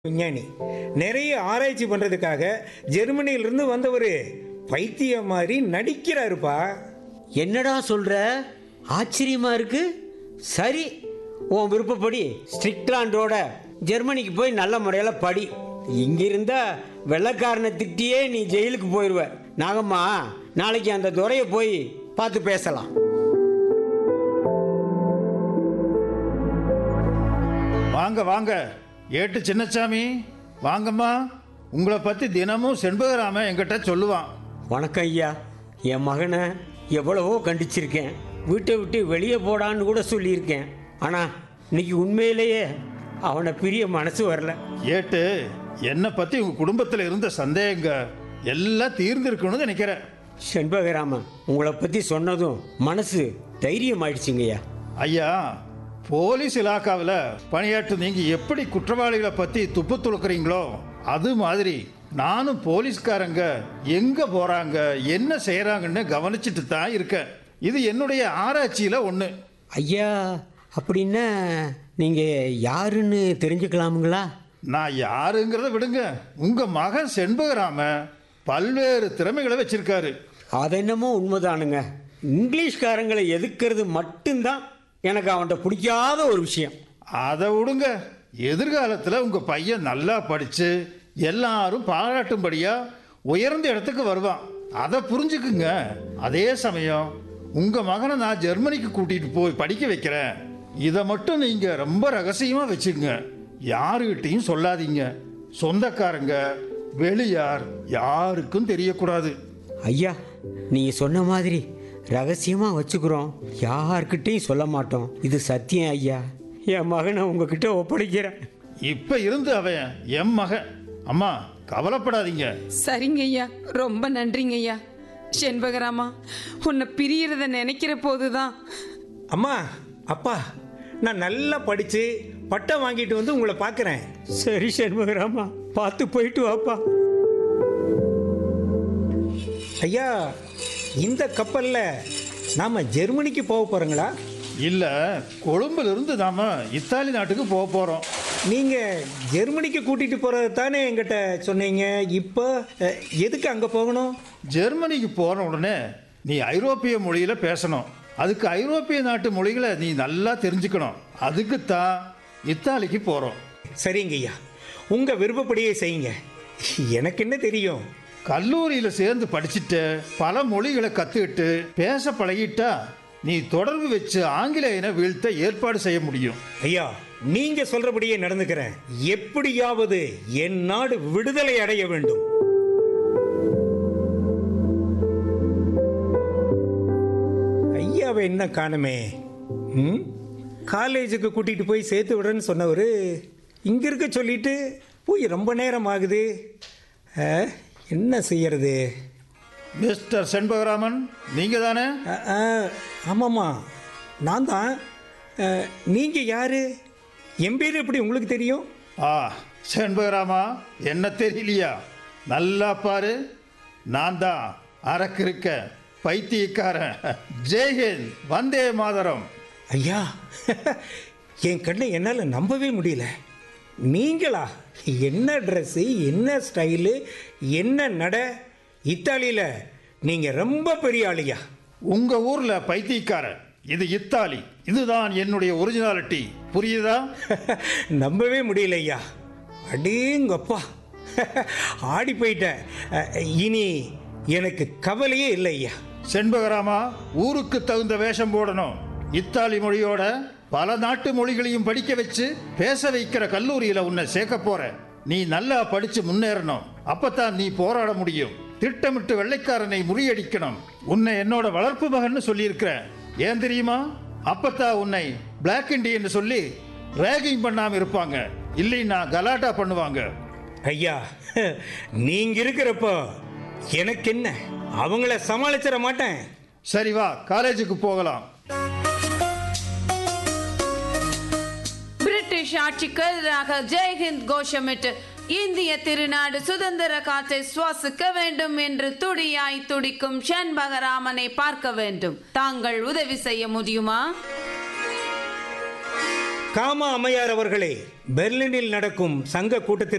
விஞ்ஞானி நிறைய ஆராய்ச்சி பண்றதுக்காக ஜெர்மனியிலிருந்து வந்தவர் பைத்தியம் மாதிரி நடிக்கிறாருப்பா என்னடா சொல்ற ஆச்சரியமா இருக்கு சரி உன் விருப்பப்படி ஸ்ட்ரிக்லாண்டோட ஜெர்மனிக்கு போய் நல்ல முறையில் படி இங்கிருந்தா வெள்ளக்காரனை திட்டியே நீ ஜெயிலுக்கு போயிடுவ நாகம்மா நாளைக்கு அந்த துறையை போய் பார்த்து பேசலாம் வாங்க வாங்க ஏட்டு சின்னசாமி வாங்கம்மா உங்களை பற்றி தினமும் செண்பகராமன் என்கிட்ட சொல்லுவான் வணக்கம் ஐயா என் மகனை எவ்வளவோ கண்டிச்சிருக்கேன் வீட்டை விட்டு வெளியே போடான்னு கூட சொல்லியிருக்கேன் ஆனால் இன்னைக்கு உண்மையிலேயே அவனை பிரிய மனசு வரல ஏட்டு என்னை பற்றி உங்கள் குடும்பத்தில் இருந்த சந்தேகங்க எல்லாம் தீர்ந்திருக்கணும்னு நினைக்கிறேன் செண்பகராமன் உங்களை பற்றி சொன்னதும் மனசு தைரியம் ஆயிடுச்சுங்கய்யா ஐயா போலீஸ் இலாக்காவில் பணியாற்று நீங்கள் எப்படி குற்றவாளிகளை பற்றி துப்பு துளுக்குறீங்களோ அது மாதிரி நானும் போலீஸ்காரங்க எங்கே போகிறாங்க என்ன செய்கிறாங்கன்னு கவனிச்சுட்டு தான் இருக்கேன் இது என்னுடைய ஆராய்ச்சியில் ஒன்று ஐயா அப்படின்னா நீங்கள் யாருன்னு தெரிஞ்சுக்கலாமுங்களா நான் யாருங்கிறத விடுங்க உங்கள் மகன் செண்பகராம பல்வேறு திறமைகளை வச்சிருக்காரு அது என்னமோ உண்மைதானுங்க இங்கிலீஷ்காரங்களை எதுக்கிறது மட்டும்தான் எனக்கு அவன்கிட்ட பிடிக்காத ஒரு விஷயம் அதை விடுங்க எதிர்காலத்தில் உங்கள் பையன் நல்லா படித்து எல்லாரும் பாராட்டும்படியா உயர்ந்த இடத்துக்கு வருவான் அதை புரிஞ்சுக்குங்க அதே சமயம் உங்கள் மகனை நான் ஜெர்மனிக்கு கூட்டிகிட்டு போய் படிக்க வைக்கிறேன் இதை மட்டும் நீங்கள் ரொம்ப ரகசியமாக வச்சுக்கங்க யாருக்கிட்டையும் சொல்லாதீங்க சொந்தக்காரங்க வெளியார் யாருக்கும் தெரியக்கூடாது ஐயா நீங்கள் சொன்ன மாதிரி ரகசியமாக வச்சுக்கிறோம் யார்கிட்டையும் சொல்ல மாட்டோம் இது சத்தியம் ஐயா என் மகனை உங்ககிட்ட ஒப்படைக்கிறேன் இப்போ இருந்து அவன் என் மகன் அம்மா கவலைப்படாதீங்க சரிங்க ஐயா ரொம்ப நன்றிங்க ஐயா செண்பகராமா உன்னை பிரியறத நினைக்கிற போதுதான் அம்மா அப்பா நான் நல்லா படிச்சு பட்டம் வாங்கிட்டு வந்து உங்களை பார்க்குறேன் சரி சண்முகராமா பார்த்து போயிட்டு வாப்பா ஐயா இந்த கப்பல்ல நாம ஜெர்மனிக்கு போக போறோங்களா இல்ல கொழும்புல இருந்து நாம இத்தாலி நாட்டுக்கு போக போறோம் நீங்க ஜெர்மனிக்கு கூட்டிட்டு போறது தானே என்கிட்ட சொன்னீங்க இப்போ அஹ், எதுக்கு அங்க போகணும் ஜெர்மனிக்கு போன உடனே நீ ஐரோப்பிய மொழியில பேசணும் அதுக்கு ஐரோப்பிய நாட்டு மொழிகளை நீ நல்லா தெரிஞ்சுக்கணும் அதுக்கு தான் இத்தாலிக்கு போறோம் சரிங்க ஐயா உங்க விருப்பப்படியே செய்யுங்க எனக்கு என்ன தெரியும் கல்லூரியில சேர்ந்து படிச்சுட்டு பல மொழிகளை கத்துக்கிட்டு பேச பழகிட்டா நீ தொடர்பு வச்சு ஆங்கிலேயனை வீழ்த்த ஏற்பாடு செய்ய முடியும் ஐயா நீங்க சொல்றபடியே நடந்துக்கிறேன் எப்படியாவது என் நாடு விடுதலை அடைய வேண்டும் ஐயாவை என்ன காணுமே ம் காலேஜுக்கு கூட்டிட்டு போய் சேர்த்து விடுறேன்னு சொன்னவர் இங்க இருக்க சொல்லிட்டு போய் ரொம்ப நேரம் ஆகுது அஹ், என்ன செய்யறது மிஸ்டர் செண்பகராமன் நீங்க தானே அஹ், அஹ், ஆமாம்மா நான் தான் அஹ், நீங்க யாரு என் பேர் எப்படி உங்களுக்கு தெரியும் ஆ செண்பகராமா என்ன தெரியலையா நல்லா பாரு நான் தான் அரக்கு இருக்க பைத்தியக்காரன் ஜெய்ஹிந்த் வந்தே மாதரம் ஐயா என் கண்ணை என்னால் நம்பவே முடியல நீங்களா என்ன ட்ரெஸ்ஸு என்ன ஸ்டைலு என்ன நட இத்தாலியில் நீங்கள் ரொம்ப பெரிய ஆளியா உங்க ஊர்ல பைத்தியக்காரன் இது இத்தாலி இதுதான் என்னுடைய ஒரிஜினாலிட்டி புரியுதா நம்பவே முடியல ஐயா அடேங்கப்பா ஆடி போயிட்டேன் அஹ், இனி எனக்கு கவலையே இல்லை ஐயா செண்பகராமா ஊருக்கு தகுந்த வேஷம் போடணும் இத்தாலி மொழியோட பல நாட்டு மொழிகளையும் படிக்க வச்சு பேச வைக்கிற கல்லூரியில உன்னை சேர்க்க போற நீ நல்லா படிச்சு முன்னேறணும் அப்பதான் நீ போராட முடியும் திட்டமிட்டு வெள்ளைக்காரனை முறியடிக்கணும் உன்னை என்னோட வளர்ப்பு மகன்னு சொல்லியிருக்கிறேன் ஏன் தெரியுமா அப்பத்தான் உன்னை பிளாக் இண்டியன் சொல்லி ரேகிங் பண்ணாம இருப்பாங்க இல்லைன்னா கலாட்டா பண்ணுவாங்க ஐயா நீங்க இருக்கிறப்போ எனக்கு என்ன அவங்கள சமாளிச்சிட மாட்டேன் சரி வா காலேஜுக்கு போகலாம் பிரிட்டிஷ் ஆட்சிக்கு எதிராக ஜெய்ஹிந்த் கோஷமிட்டு இந்திய திருநாடு சுதந்திர காற்றை சுவாசிக்க வேண்டும் என்று துடியாய் துடிக்கும் ஷண்பகராமனை பார்க்க வேண்டும் தாங்கள் உதவி செய்ய முடியுமா காமா அம்மையார் அவர்களே பெர்லினில் நடக்கும் சங்க கூட்டத்தில்